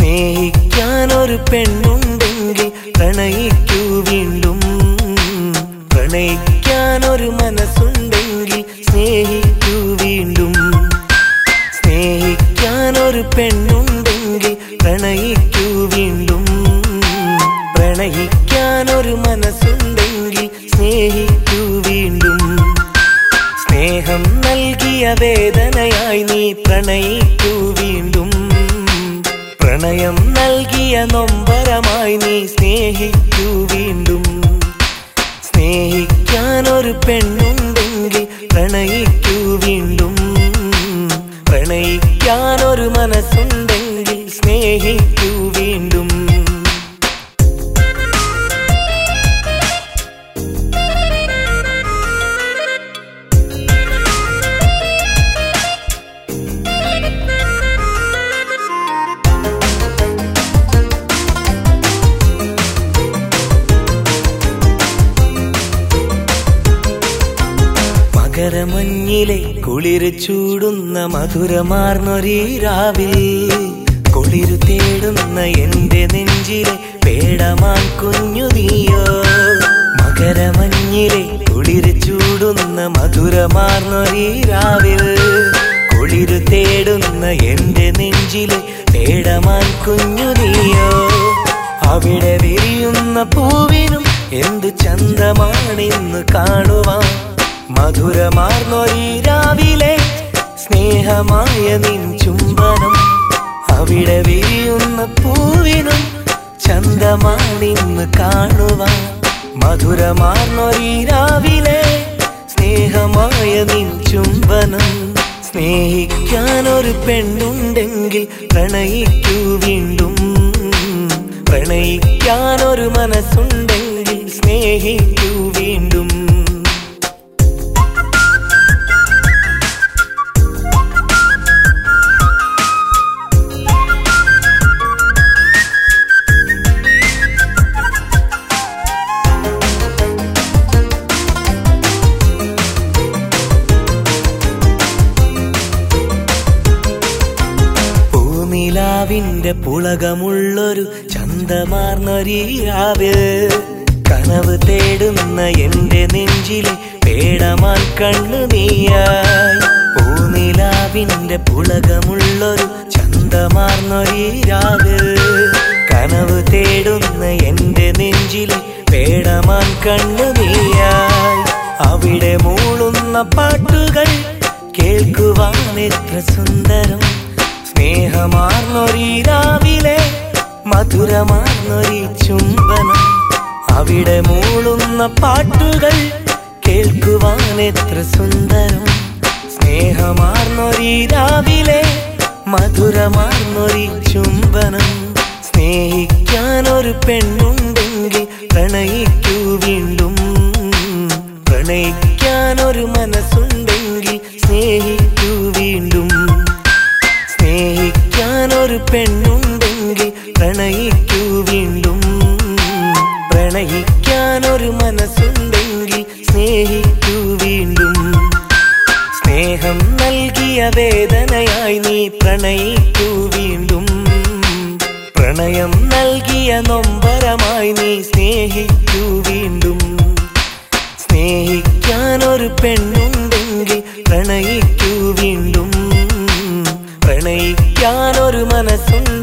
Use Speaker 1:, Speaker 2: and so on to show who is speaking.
Speaker 1: സ്നേഹിക്കാൻ ഒരു പെണ്ണുണ്ടെങ്കിൽ പ്രണയിക്കൂ വീണ്ടും പ്രണയിക്കാൻ ഒരു മനസ്സുണ്ടെങ്കിൽ സ്നേഹിക്കൂ വീണ്ടും സ്നേഹിക്കാൻ ഒരു പെണ്ണുണ്ടെങ്കിൽ പ്രണയിക്കൂ വീണ്ടും പ്രണയിക്കാൻ ഒരു മനസ്സുണ്ടെങ്കിൽ സ്നേഹിക്കൂ വീണ്ടും സ്നേഹം നൽകിയ വേദനയായി നീ പ്രണയിക്കൂ വീണ്ടും പ്രണയം നൽകിയ നൊമ്പരമായി നീ സ്നേഹിക്കൂ വീണ്ടും സ്നേഹിക്കാൻ ഒരു പെണ്ണുണ്ടെങ്കിൽ പ്രണയിക്കൂ വീണ്ടും പ്രണയിക്കാൻ ഒരു മനസ്സുണ്ടെങ്കിൽ സ്നേഹിക്കൂ വീണ്ടും മകരമഞ്ഞിലെ കുളിര് ചൂടുന്ന മധുരമാർന്നൊരീ രാവിൽ കുളിരു തേടുന്ന എന്റെ നെഞ്ചിലെ പേടമാൻ കുഞ്ഞു നീയോ മകരമഞ്ഞിലെ കുളിര് ചൂടുന്ന മധുരമാർന്നൊരീ രാവിൽ കുളിരു തേടുന്ന എന്റെ നെഞ്ചിലെ പേടമാൻ കുഞ്ഞു നീയോ അവിടെ വിരിയുന്ന പൂവിനും എന്ത് ചന്തമാണിന്ന് കാണുവാൻ മധുരമാർന്നൊരീ രാവിലെ സ്നേഹമായ നിൻ ചുംബനം അവിടെ വിരിയുന്ന പൂവിനും ചന്തമാണിന്ന് കാണുവാൻ മധുരമാർന്നൊരീ രാവിലെ സ്നേഹമായ നിൻ ചുംബനം സ്നേഹിക്കാൻ ഒരു പെണ്ണുണ്ടെങ്കിൽ പ്രണയിക്കൂ വീണ്ടും പ്രണയിക്കാൻ ഒരു മനസ്സുണ്ടെങ്കിൽ സ്നേഹിക്കൂ വീണ്ടും പൂനിലാവിന്റെ പുളകമുള്ളൊരു ചന്തമാർന്നൊരീരാവ് കനവ് തേടുന്ന എന്റെ നെഞ്ചിലെ പേടമാൻ കണ്ണു നീയായി പൂനിലാവിന്റെ പുളകമുള്ളൊരു ചന്തമാർന്നൊരീരാവ് കനവ് തേടുന്ന എന്റെ നെഞ്ചിലെ പേടമാൻ കണ്ണു നീയായി അവിടെ മൂളുന്ന പാട്ടുകൾ കേൾക്കുവാൻ എത്ര സുന്ദരം സ്നേഹമാർന്നൊരീ രാവിലെ മധുരമാർന്നൊരീ ചുംബനം അവിടെ മൂളുന്ന പാട്ടുകൾ കേൾക്കുവാൻ എത്ര സുന്ദരം സ്നേഹമാർന്നൊരീ രാവിലെ മധുരമാർന്നൊരീ ചുംബനം സ്നേഹിക്കാൻ ഒരു പെണ്ണുണ്ടെങ്കിൽ പ്രണയിക്കൂ വീണ്ടും പ്രണയിക്കാൻ ഒരു മനസ്സുണ്ടെങ്കിൽ സ്നേഹിക്കൂ വീണ്ടും സ്നേഹിക്കാൻ ഒരു പെണ്ണുണ്ടെങ്കിൽ പ്രണയിക്കൂ വീണ്ടും പ്രണയിക്കാൻ ഒരു മനസ്സുണ്ടെങ്കിൽ സ്നേഹിക്കൂ വീണ്ടും സ്നേഹം നൽകിയ വേദനയായി നീ പ്രണയിക്കൂ വീണ്ടും പ്രണയം നൽകിയ നൊമ്പരമായി നീ സ്നേഹിക്കൂ വീണ്ടും സ്നേഹിക്കാൻ ഒരു പെണ്ണുണ്ടെങ്കിൽ പ്രണയിക്കൂ വീണ്ടും പ്രണയിക്കാൻ ഒരു മനസ്സുണ്ട്